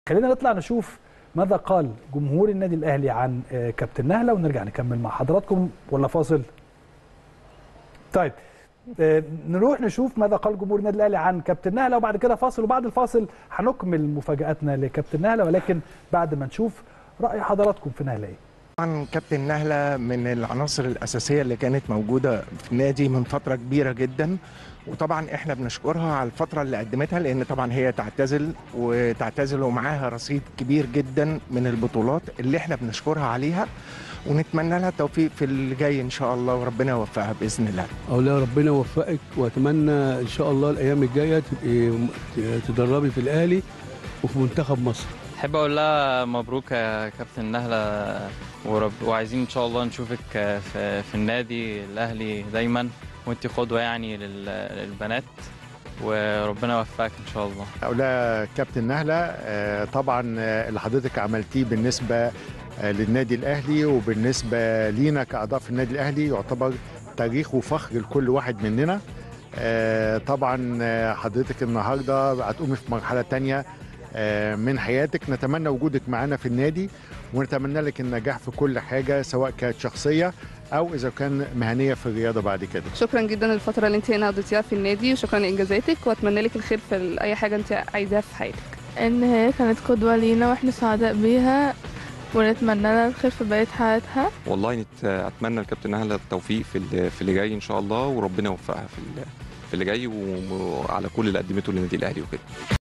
خلينا نطلع نشوف ماذا قال جمهور النادي الاهلي عن آه، كابتن نهله ونرجع نكمل مع حضراتكم ولا فاصل طيب آه، نروح نشوف ماذا قال جمهور النادي الاهلي عن كابتن نهله وبعد كده فاصل وبعد الفاصل هنكمل مفاجاتنا لكابتن نهله ولكن بعد ما نشوف راي حضراتكم في نهله ايه طبعا كابتن نهله من العناصر الاساسيه اللي كانت موجوده في النادي من فتره كبيره جدا وطبعا احنا بنشكرها على الفتره اللي قدمتها لان طبعا هي تعتزل وتعتزل ومعاها رصيد كبير جدا من البطولات اللي احنا بنشكرها عليها ونتمنى لها التوفيق في اللي جاي ان شاء الله وربنا يوفقها باذن الله أولا ربنا يوفقك وأتمنى إن شاء الله الأيام الجاية تبقي تدربي في الأهلي وفي منتخب مصر احب اقول لها مبروك يا كابتن نهله ورب وعايزين ان شاء الله نشوفك في, في النادي الاهلي دايما وانت قدوه يعني لل- للبنات وربنا يوفقك ان شاء الله أولى كابتن نهلة آه، طبعا آه، اللي حضرتك عملتيه بالنسبة آه، للنادي الأهلي وبالنسبة لينا كأعضاء في النادي الأهلي يعتبر تاريخ وفخر لكل واحد مننا آه، طبعا آه، حضرتك النهاردة هتقومي في مرحلة تانية آه، من حياتك نتمنى وجودك معانا في النادي ونتمنى لك النجاح في كل حاجة سواء كانت شخصية أو إذا كان مهنية في الرياضة بعد كده شكرا جدا للفترة اللي انت هنا قضيتيها في النادي وشكرا لإنجازاتك وأتمنى لك الخير في أي حاجة انت عايزاها في حياتك ان هي كانت قدوة لينا واحنا سعداء بيها ونتمنى لها الخير في بقية حياتها والله نت- اتمنى الكابتن نهله التوفيق في اللي في اللي جاي ان شاء الله وربنا يوفقها في اللي- في اللي جاي و- وعلى كل اللي قدمته للنادي الاهلي وكده